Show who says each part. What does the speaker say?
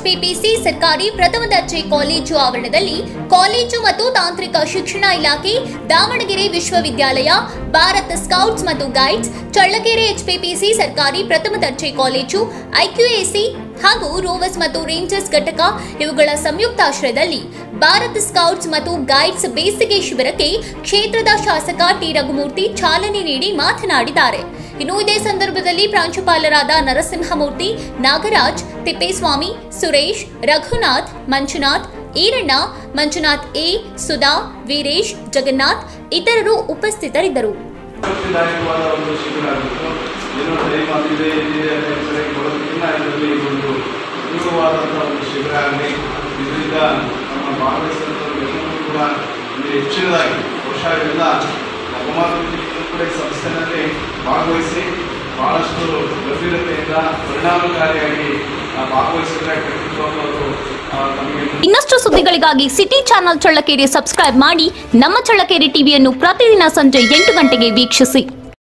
Speaker 1: HPPC ಸರ್ಕಾರಿ ಪ್ರಥಮ ದರ್ಜೆ ಕಾಲೇಜು ಆವರಣದಲ್ಲಿ ಕಾಲೇಜು ಮತ್ತು ತಾಂತ್ರಿಕ ಶಿಕ್ಷಣ ಇಲಾಖೆ ದಾವಣಗೆರೆ ವಿಶ್ವವಿದ್ಯಾಲಯ ಭಾರತ್ ಸ್ಕೌಟ್ಸ್ ಮತ್ತು ಗೈಡ್ಸ್ ಚಳ್ಳಕೆರೆ ಎಚ್ಪಿಪಿಸಿ ಸರ್ಕಾರಿ ಪ್ರಥಮ ದರ್ಜೆ ಕಾಲೇಜು ಐಕ್ಯುಎಸಿ ಹಾಗೂ ರೋವರ್ಸ್ ಮತ್ತು ರೇಂಜರ್ಸ್ ಘಟಕ ಇವುಗಳ ಸಂಯುಕ್ತಾಶ್ರಯದಲ್ಲಿ ಭಾರತ್ ಸ್ಕೌಟ್ಸ್ ಮತ್ತು ಗೈಡ್ಸ್ ಬೇಸಿಗೆ ಶಿಬಿರಕ್ಕೆ ಕ್ಷೇತ್ರದ ಶಾಸಕ ಟಿ ರಘುಮೂರ್ತಿ ಚಾಲನೆ ನೀಡಿ ಮಾತನಾಡಿದ್ದಾರೆ ಇನ್ನು ಇದೇ ಸಂದರ್ಭದಲ್ಲಿ ಪ್ರಾಂಶುಪಾಲರಾದ ನರಸಿಂಹಮೂರ್ತಿ ನಾಗರಾಜ್ ತಿಪ್ಪೇಸ್ವಾಮಿ ಸುರೇಶ್ ರಘುನಾಥ್ ಮಂಜುನಾಥ್ ಈರಣ್ಣ ಮಂಜುನಾಥ್ ಎ ಸುಧಾ ವೀರೇಶ್ ಜಗನ್ನಾಥ್ ಇತರರು ಉಪಸ್ಥಿತರಿದ್ದರು
Speaker 2: ಸ್ಫೂರ್ತಿದಾಯಕವಾದ ಒಂದು ಶಿಬಿರ ಆಗಿತ್ತು ಏನೋ ಟೈಮ್ ಆಗಿದೆ ಇಲ್ಲಿದೆ ಅಂತ ಸರಿಯಾಗಿ ಬರೋದಕ್ಕಿಂತ ಇದರಲ್ಲಿ ಒಂದು ತೀವ್ರವಾದಂಥ ಒಂದು ಶಿಬಿರ ಆಗಲಿ ಇದರಿಂದ ನಮ್ಮ ಭಾಗವಹಿಸಿದಂಥವ್ರಿಗೆಲ್ಲರೂ ಕೂಡ ಇಲ್ಲಿ ಹೆಚ್ಚಿನದಾಗಿ ವರ್ಷಗಳಿಂದ ಒಮ್ಮತದಲ್ಲಿ ಕೂಡ ಈ ಸಂಸ್ಥೆಯಲ್ಲಿ ಭಾಗವಹಿಸಿ ಭಾಳಷ್ಟು ಗಂಭೀರತೆಯಿಂದ ಪರಿಣಾಮಕಾರಿಯಾಗಿ ಆ, ಭಾಗವಹಿಸಿದ್ರೆ ಖಂಡಿತವಾಗ್ಲೂ ಅದು ಆ, ತಮಗೆ
Speaker 1: ಇನ್ನಷ್ಟು ಸುದ್ದಿಗಳಿಗಾಗಿ ಸಿಟಿ ಚಾನೆಲ್ ಚಳ್ಳಕೆರೆ ಸಬ್ಸ್ಕ್ರೈಬ್ ಮಾಡಿ ನಮ್ಮ ಚಳ್ಳಕೆರೆ ಟಿವಿಯನ್ನು ಪ್ರತಿದಿನ ಸಂಜೆ ಎಂಟು ಗಂಟೆಗೆ ವೀಕ್ಷಿಸಿ